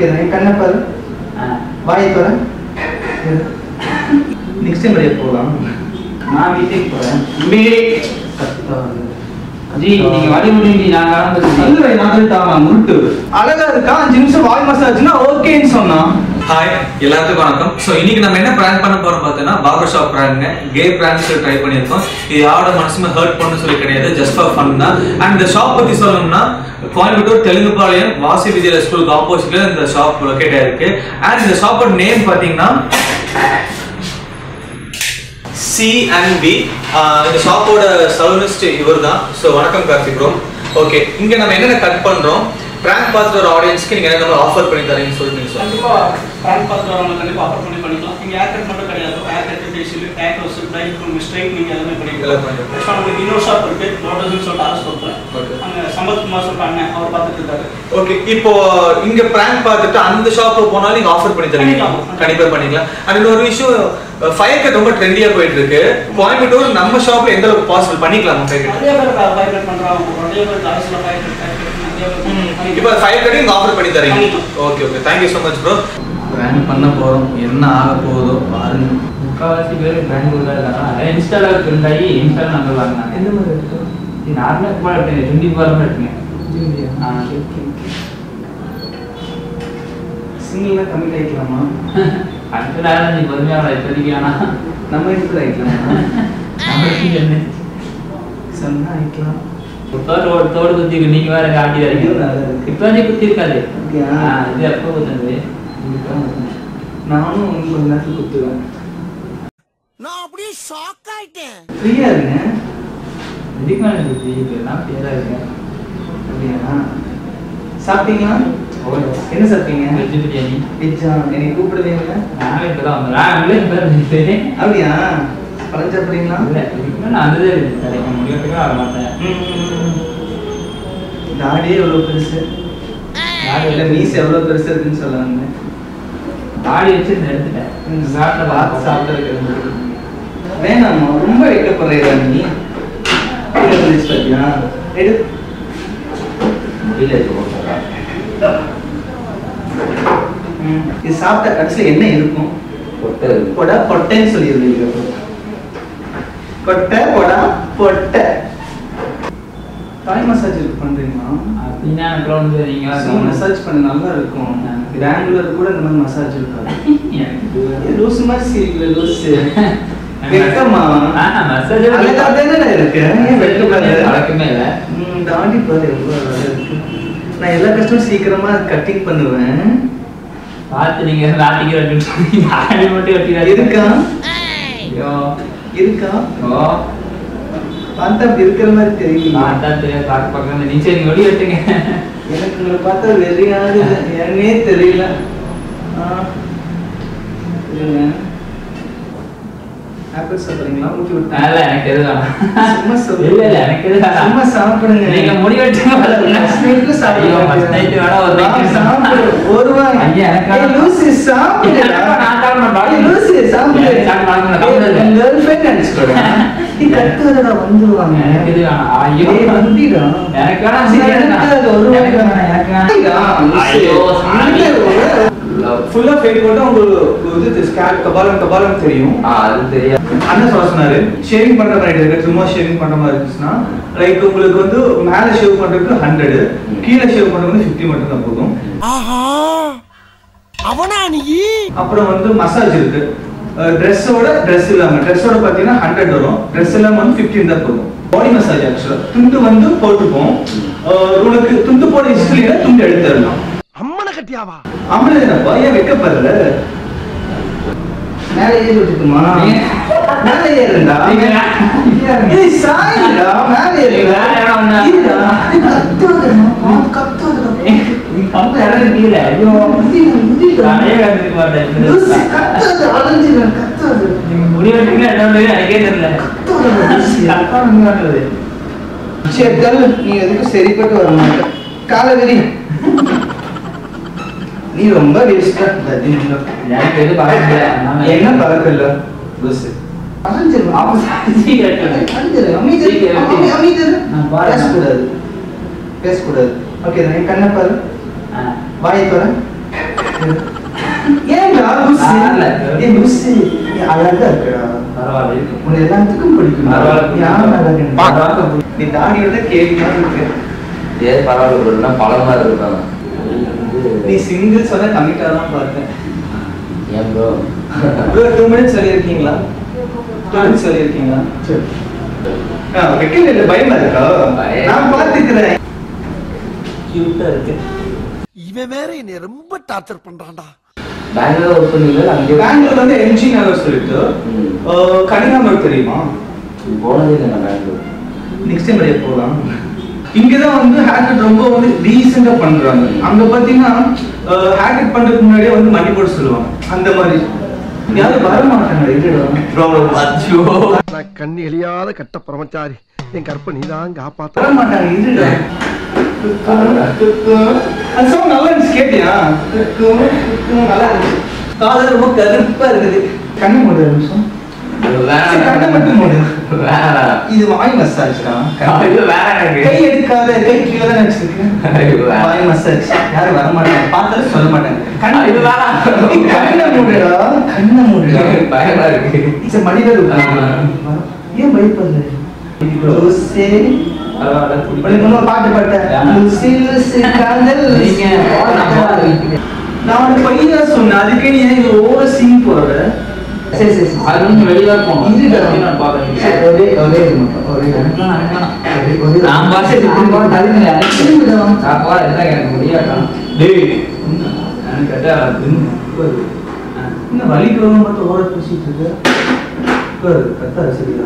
Okay என் கண்ணை பாரு வாயை பாரு நெக்ஸ்ட் டைம் வெளியே போகலாம் நான் வீட்டுக்கு போறேன் கத்தாது. ஜி நீங்க வழி முடிஞ்சு நான் ஆரம்பிச்சு நல்ல நான் சொல்லிட்டாமா முருட்டு அழகா இருக்கா அஞ்சு நிமிஷம் வாய் மசாஜ்னா ஓகேன்னு சொன்னான் ஹாய் எல்லாத்துக்கும் வணக்கம் ஸோ இன்னைக்கு நம்ம என்ன பிராங்க் பண்ண போறோம் பார்த்தீங்கன்னா பார்பர் ஷாப் பிராங்க கே பிராங்க் சொல்லி ட்ரை பண்ணியிருக்கோம் இது யாரோட மனசுமே ஹர்ட் பண்ண சொல்லி கிடையாது ஜஸ்ட் ஃபார் ஃபன் தான் அண்ட் இந்த ஷாப் பத்தி சொல்லணும்னா கோயம்புத்தூர் தெலுங்குபாளையம் வாசி விஜய ஸ்கூலுக்கு ஆப்போசிட்ல இந்த ஷாப் லொக்கேட் ஆயிருக்கு அண்ட் இந்த ஷாப்போட நேம் பார்த்தீங்கன்னா சி அண்ட் பி இந்த ஷாப்போட சலூனிஸ்ட் இவர் தான் ஸோ வணக்கம் கார்த்திக் ப்ரோ ஓகே இங்க நம்ம என்னென்ன கட் பண்றோம் பிராங்க் பார்த்துட்டு ஒரு ஆடியன்ஸ்க்கு நீங்க என்ன ஆஃபர் பண்ணி தரீங்கன்னு சொல்லிட்டு நீங்க சொல்லுங்க கண்டிப்பா பிராங்க் பார்த்து வரவங்க கண்டிப்பா ஆஃபர் பண்ணி பண்ணிக்கலாம் இங்க ஹேர் கட் மட்டும் கிடையாது ஹேர் கட் ஃபேஷியல் டேக் ஹவுஸ் டைப் ஸ்ட்ரைட் நீங்க எல்லாமே எல்லாம் பண்ணிக்கலாம் பண்ணிக்கலாம். நெக்ஸ்ட் உங்களுக்கு இன்னொரு ஷாப் இருக்கு லோட்டஸ்னு சொல்லிட்டு அரசு Okay. கொடுப்பேன் அங்க சம்பத் குமார் சொல்லிட்டு அண்ணன் அவர் பார்த்துட்டு இருக்காரு ஓகே இப்போ இங்க பிராங்க் பார்த்துட்டு அந்த ஷாப்ல போனாலும் நீங்க ஆஃபர் பண்ணி தருவீங்க பண்ணிக்கலாம். கண்டிப்பா பண்ணிக்கலாம் அண்ட் இன்னொரு விஷயம் ஃபயர் கட் ரொம்ப ட்ரெண்டியா போயிட்டு இருக்கு கோயம்புத்தூர் நம்ம ஷாப்ல எந்த அளவுக்கு பாசிபிள் பண்ணிக்கலாம் ஃபயர் கட் நிறைய பேர் ஃபயர் கட் பண்றாங்க நிறைய பேர் அரசுல ஃபயர் கட் நிறைய பேர் இப்போ ஃபயர் கட் நீங்க ஆஃபர் பண்ணி தரீங்க பண்ணிக்கலாம். Okay okay thank you so much bro prank பண்ண போறோம் என்ன ஆக போகுதோ பாருங்க முக்கால்வாசி பேர் பிராண்ட் உள்ள இருக்காங்க இன்ஸ்டால பிரிண்ட் ஆகி இன்ஸ்டால நம்பர் வாங்கினாங்க எந்த மாதிரி இருக்கு நார்மலாக கூட எடுத்தேன் டுவெண்ட்டி ஃபோர் எடுத்தேன் ஆ. சிங்கிள்னா கம்மி ஆயிக்கலாமா அடுத்த நேரம் நீ பொறுமையாக இப்போதைக்கு வேணாம் நம்ம இடத்துல ஆயிக்கலாமா நம்மளுக்கு என்ன சொன்னா ஆயிக்கலாம் தோடு ஒரு தோடு குத்தி இருக்கு. நீங்க வேற காட்டி ஐயோ, வரீங்க நல்லா இருக்கு. இப்போ வந்து குத்தி இருக்காது அப்படியா? ஆ, இது எப்போ குத்துனது நானும் இன்னும் கொஞ்ச நேரத்துக்கு குத்துவேன் நான் அப்படியே ஷாக் ஆயிட்டேன் ஃப்ரீயா இருங்க இதுக்கு மேலே குத்தி எல்லாம் பேராக இருக்கேன் அப்படியா சாப்பிட்டீங்களா என்ன சாப்பிட்டீங்க வெஜ் பிரியாணி பிச்சா என்னை கூப்பிடுவீங்களா நாங்களே இப்போ தான் வந்தோம் நான் இல்லை இப்போ தான் அப்படியா பழம் சாப்பிடுறீங்களா இல்லை இதுக்கு மேலே நான் வந்ததே இல்லை கிடைக்க முடியறதுக்கு வர மாட்டேன் தாடியே எவ்வளவு பெருசு யாரு இல்ல மீஸ் எவ்வளவு பெருசு இருக்குன்னு சொல்ல வந்தேன் ஆடி வச்சு எடுத்துட்டேன் சாப்பிட்ட பார்த்து சாப்பிட்டு வேணாமா ரொம்ப வைக்கப்படுறீங்களா நீ கீழே விழுந்துச்சு பாத்தியா எடு முடியல இது போட்டா ம். இது சாப்பிட்ட கடைசியில் என்ன இருக்கும் பொட்டை கொடை பொட்டைன்னு சொல்லிடுவீங்க கொட்டை கொடா பொட்டை தாய் மசாஜ் இருக்கு பண்றீங்களா அப்படின்னா அப்புறம் வந்து நீங்க மசாஜ் பண்ண நல்லா இருக்கும் பெங்களூர் கூட இந்த மாதிரி மசாஜ் இருக்காது ஏய், லூசு மாதிரி சிரிக்கல லூசு வெக்கமா மசாஜ் அழகா தானே இருக்கு ஏன் வெக்கப்படுற? வழக்கமே இல்லை ம், தாடி பாரு எவ்வளவு அழகா இருக்கு நான் எல்லா கஸ்டமரும் சீக்கிரமா கட்டிங் பண்ணுவேன் பார்த்து நீங்க நாட்டிக்கு வெட்டி ஆடி மட்டும் வெட்டி இருக்கா ஐயோ இருக்கா ஓ பார்த்தா அப்படி இருக்கிற மாதிரி தெரியல பார்த்தா தெரியாது பார்க்க பார்க்க நீ சரி வெளியே வெட்டுங்க எனக்கு உங்களை பார்த்தா வெறியாகுது ஏன்னே தெரியல ஆ. இருங்க ஆப்பிள் சாப்பிடுறீங்களா ஊட்டி விட்டேன் இல்ல எனக்கு எது வேணாம் சும்மா சொல்லு. இல்ல இல்ல எனக்கு எது வேணாம் சும்மா சாப்பிடுங்க நீங்க முடி வெட்டுங்க First night ல சாப்பிடுங்க. ஐயோ, first night வேணா ஒரு night வா, சாப்பிடு. ஒரு வாய். ஐயா, எனக்கு ஏய், வேணாம். லூசு, சாப்பிடுடா. எனக்கு நான் சாப்பிட மாட்டேன். ஏய், லூசு, சாப்பிடு. எனக்கு சாப்பிட மாட்டேன், நான் சாப்பிடல. ஏய், உன் girlfriend நினைச்சுக்கோடா. நீ கத்துவதடா, வந்துருவாங்க. எனக்கு இது வேணாம் ஐயோ ஏய், வந்திடா. எனக்கு வேணாம் சரி, சரி, எனக்கு எனக்கு அது ஒரு வாய் எனக்கு வேணாம் எனக்கு வேணாம் ஐயா, லூசு. ஐயோ, சாமி. ஃபுல்லா ஃபேக் போட்டா உங்களுக்கு இது ஸ்கேட் கபாலம் கபாலம் தெரியும் ஆ, அது தெரியாது அண்ணன் சொல்ல சொன்னாரு ஷேவிங் பண்ற மாதிரி இருக்கு சும்மா ஷேவிங் பண்ற மாதிரி இருந்துச்சுன்னா லைக் உங்களுக்கு வந்து மேல ஷேவ் பண்றதுக்கு ஹண்ட்ரட் கீழே ஷேவ் பண்றதுக்கு வந்து ஃபிஃப்டி மட்டும் தான் போதும் ஆஹா அவனா நீ அப்புறம் வந்து மசாஜ் இருக்கு ட்ரெஸ்ஸோட ட்ரெஸ் இல்லாம ட்ரெஸ்ஸோட பாத்தீங்கன்னா ஹண்ட்ரட் வரும் ட்ரெஸ் இல்லாம வந்து ஃபிஃப்டின் தான் போதும் பாடி மசாஜ் ஆக்சுவலா துண்டு வந்து போட்டுப்போம் அஹ் உனக்கு துண்டு போட இஷ்டம் இல்லைன்னா துண்டு எடுத்துடலாம் அம்மனை கட்டியாவா அம்மன் என்னப்பா ஏன் வைக்கப்படுற மேல ஏறி விட்டுக்குமா மேல ஏறுண்டா ஏய் சாயிடா மேல ஏறுடா வேற இடம் ஒண்ணு. இருடா. கத்தாதடா, கத்தாதடா. நீ கம்பு இடம் கீழே ஐயோ முந்திடா, முந்திடா. நிறைய கற்றுக்க மாட்டேன் லூசு, கத்தாத, அலைஞ்சிடா, கத்தாத. நீங்க முடி வெட்டுங்க என்ன பண்ணுவீங்க எனக்கே தெரியல கத்தாதடா, லூசு. கரெக்டா வந்து காட்டுறது சரி தள்ளு நீ எதுக்கும் சரிப்பட்டு வர மாட்ட காலை விரி நீ ரொம்ப வேஸ்டா எனக்கு எது பார்க்க முடியல என்ன பழக்கம் இல்ல லூசு அலைஞ்சிரும். அப்ப சாட்சி கேட்டது. அலைஞ்சிரும். அமைதி இரு, சீக்கிரம் அமை- அமைதி இரு. நான் பாருங்க. பேசக்கூடாது பேசக்கூடாது ஓகே என் கண்ணை பாரு ஆ. வாயை பாரு ஏன்டா லூசு இல்ல. ஏய் லூசு நீ அழகா இருக்கடா பரவாயில்ல இருக்கு. உன்னை எல்லாத்துக்கும் பிடிக்கும் பரவாயில்ல. யார் அழகு பரவாயில்ல. நீ தாடியோட கேள்வியா இருக்கு ஏ பரவாயில்ல bro. நான் பழமா இருக்காங்க நீ சிங்கிள் சொன்ன கமிட்டா தான் பார்த்தேன் ஏன் ப்ரோ ப்ரோ டூ மினிட்ஸ் சொல்லியிருக்கீங்களா டூ மினிட்ஸ் சொல்லியிருக்கீங்களா சரி ஆ வைக்கல இல்லை பயமா இருக்கா பயம். நான் பார்த்துக்கிறேன் கியூட்டா இருக்கு இவன் வேற என்னை ரொம்ப டார்ச்சர் பண்றான்டா பெங்களூர் ஒர்க் பண்ணீங்க அங்கே பெங்களூர் வந்து எம்ஜி நகர் சொல்லிட்டு ம். கனிகாமர் தெரியுமா போனதே இல்லை நான் பெங்களூர் நெக்ஸ்ட் டைம் வெளியே போகலாம் இங்கதான் வந்து ஹேர் கட் ரொம்ப வந்து டீசெண்டா பண்றாங்க அங்க பாத்தீங்கன்னா ஹேர் கட் பண்றதுக்கு முன்னாடியே வந்து மணி போட சொல்லுவாங்க அந்த மாதிரி யாரும் வர மாட்டாங்க இதுடா நான் கண்ணு எளியாத கட்ட பிரமச்சாரி என் கற்பனை நீதான் காப்பாத்த வர மாட்டாங்க இதுடா அந்த song நல்லா இருந்துச்சு கேட்டியா நல்லா இருந்துச்சு காதல் ரொம்ப கருப்பா இருக்குது கண்ணு மூடு ஒரு நிமிஷம் சரி, கண்ணை மட்டும் மூடு இது வாய் மசாஜ்டா கை எடுக்காத கை கீழே தான் வச்சிருக்கு வாய் மசாஜ் யாரும் வர மாட்டாங்க பார்த்தாலும் சொல்ல மாட்டாங்க கண்ணு இது வேணாம். ஏய், கண்ணை மூடுடா கண்ணை மூடுடா பயமா இருக்கு சரி மடியில ஆமா. ஏன் பயப்படுற லூசே பரவாயில்ல உனக்கு இன்னொரு பாட்டு பாட்டேன் வேணாம். லூசி லூசி காதல் நீங்க நான் உனக்கு பையனா சொன்னேன் அதுக்கே நீ ஏன் இது ஓவர் சீன் போடுற சரி சரி சரி. அது வந்து வெளியில போகணும் இருடா. நான் பாக்குறேன் சரி, ஒரே ஒரே இது மட்டும், ஒரே இது. ஒரே- ஒரே இது. நான் பாட்டு திரும்ப தள்ளுங்க. திரும்பிடா. சாப்பா என்ன எனக்கு முடியாட்டா டேய், எனக்கு கேட்டா என்ன வலிக்கு வரும் மட்டும் ஓர பேசிட்டு இருக்க உட்காரு, கத்தாத சரியா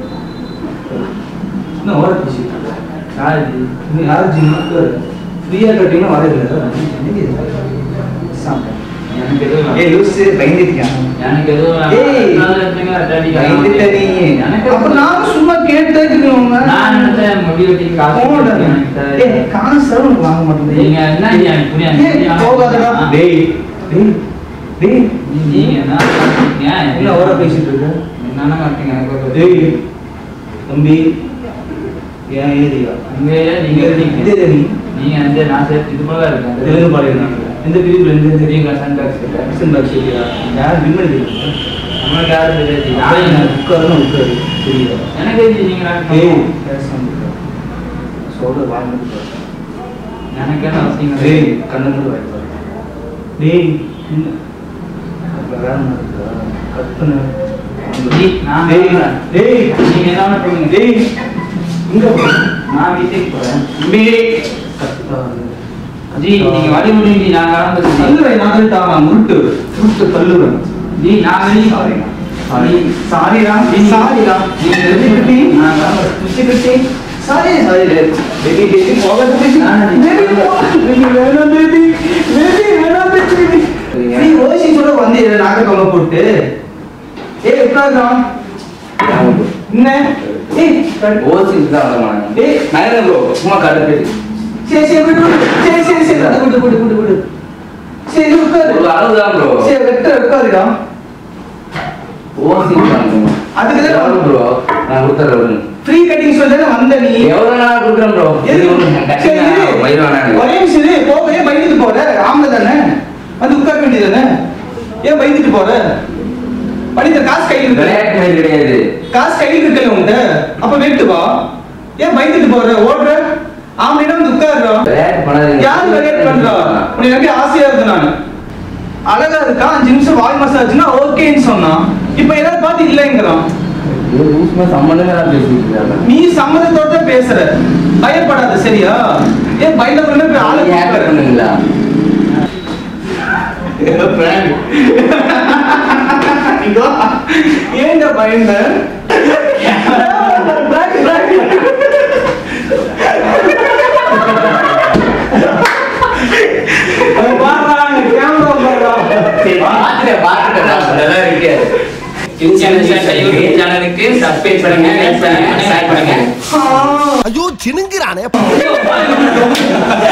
என்ன ஓர பேசிட்டு இருக்க காலேஜ் இன்னும் யார் ஜிம் ஃப்ரீயா கட்டிங்கன்னா வரதில்லை சாப்பிட்டேன் எனக்கு எதுவும் ஏய் லூசு பயந்துட்டியா எனக்கு எதுவும் ஏய். நல்ல இடத்துக்கு அட்டாடி பயந்துட்ட நீ எனக்கு அப்ப நான் சும்மா கேட்டு நான் நினைச்சேன் முடி வெட்டி காசு ஏய் காசு உனக்கு வாங்க மாட்டேன் நீங்க என்ன நீ எனக்கு புரியாது. ஏய், போகாதடா ஆ. டேய் டேய் டேய் நீங்க என்ன சொல்றீங்க? என்ன ஓர பேசிட்டு இருக்க என்னன்னா காட்டுங்க எனக்கு ஒரு- டேய் தம்பி ஏன் ஏரியா உண்மையிலே நீங்க இருக்கீங்க. இதே நீ நீங்க வந்து நான் சேர்த்து இது போல இருக்கேன் தெலுங்கு பாடுங்க எந்த பிரிவுல இருந்து தெரியுங்க சன்டாக்ஸ் கிட்ட கிருஷ்ணன் பாக்ஸ் ஏரியா யார் வின் பண்ணிருக்கீங்க நம்மளுக்கு யாரும் தெரியாது யாரும் யாரும் உட்காரணும் உட்காரு சரியா எனக்கு தெரிஞ்சு நீங்க டேய் பேசாம இருக்க. சொல்ற வாங்க எனக்கு என்ன அவசியம் டேய் கண்ணு மூடு வாய் பாரு. டேய் என்ன அப்ப வேற என்ன இருக்கா? கத்துன. டேய், நான் டேய், வரேன். டேய், நீங்க என்ன வேணா பண்ணுங்க. டேய், இங்க போ. நான் வீட்டுக்கு போறேன் தம்பி, கத்தாத. ஜி நீங்க வழி முடிஞ்சு நான் கிளம்புறேன் தள்ளுவேன், நான் தான் தானா, உருட்டு, உருட்டு தள்ளுவேன். ஜி நான் வெளியே Sorry. சாரி சாரிடா, சாரிடா. நீங்க புத்தி குட்டி, நான் கிளம்புறேன் புத்தி குட்டி. சாரி, சாரி, டேய். Baby, baby, போகாத baby. நான் Baby, போ. Baby, வேணாம் baby. Baby, வேணாம் baby. நீ ஓசிஸோட வந்து இதை நாக்க தொலை போட்டு ஏய் உட்காருடா என்ன ஏய் கட்- ஓசி தான் வரமாட்டாங்க ஏய் நான் ப்ரோ சும்மா கடுப்பு சரி சரி விடு விடு. சரி சரி சரி விடு விடு விடு விடு விடு சரி உட்காரு ஒரு அளவு தான் ப்ரோ சரி வெட்ட உட்காருடா ஓசி தான் அதுக்கு தான் எவ்வளவு ப்ரோ நான் கொடுத்துறேன் ஃப்ரீ கட்டிங் சொல்லி தானே வந்த நீ எவ்வளவு நான் கொடுக்குறேன் ப்ரோ எதுக்கு? சரி, இரு. வயிறு வேணாம் ஒரே நிமிஷம் இரு. போக ஏன் பயந்துட்டு போற ஆம்பளை தானே வந்து உட்கார வேண்டியது தானே ஏன் பயந்துட்டு போற படித்த காசு கையில் இருக்கு விளையாட்டு மாதிரி கிடையாது காசு கையில் இருக்குல்ல உன்கிட்ட அப்ப வெட்டு வா ஏன் பயந்துட்டு போற ஓடுற ஆம்பளைனா வந்து உட்காருறோம் விளையாட்டு பண்ணாதீங்க யாரு விளையாட்டு பண்றா உன்னை நம்பி ஆசையா இருக்கு நான் அழகா இருக்கா அஞ்சு நிமிஷம் வாய் மசாஜ்னா ஓகேன்னு சொன்னான் இப்ப ஏதாவது பார்த்து இல்லைங்கிறான் இது லூசுமா சம்மந்தமே நான் பேசிட்டு இருக்காங்க நீ சம்மதத்தோட தான் பேசுற பயப்படாத சரியா ஏன் பயந்தவங்க போய் ஆளை நீங்க ஹேக்கர் பண்ணுங்களா ஏன்டா பயந்த பாத்துட்டேன் பாத்துட்டேன் அதெல்லாம் இருக்கு சேனலுக்கு சப்ஸ்கிரைப் பண்ணுங்க லைக் பண்ணுங்க ஷேர் பண்ணுங்க ஐயோ சினுங்கிறானே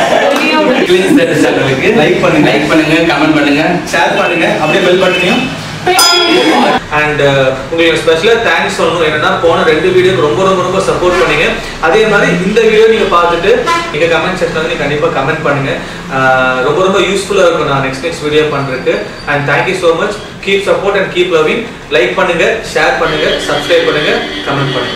சேனலுக்கு Like பண்ணுங்க. லைக் பண்ணுங்க கமெண்ட் பண்ணுங்க ஷேர் பண்ணுங்க அப்படியே பெல் பட்டனையும் அண்ட் உங்களுக்கு ஸ்பெஷலா தேங்க்ஸ் சொல்லணும் என்னன்னா போன ரெண்டு வீடியோக்கு ரொம்ப ரொம்ப ரொம்ப சப்போர்ட் பண்ணீங்க அதே மாதிரி இந்த வீடியோ நீங்க பார்த்துட்டு நீங்க கமெண்ட் செக்ஷன்ல வந்து நீங்க கண்டிப்பா கமெண்ட் பண்ணுங்க ஆஹ் ரொம்ப ரொம்ப யூஸ்ஃபுல்லா இருக்கும் நான் நெக்ஸ்ட் நெக்ஸ்ட் வீடியோ பண்றதுக்கு and thank you so much keep support and keep loving like பண்ணுங்க ஷேர் பண்ணுங்க சப்ஸ்கிரைப் பண்ணுங்க கமெண்ட் பண்ணுங்க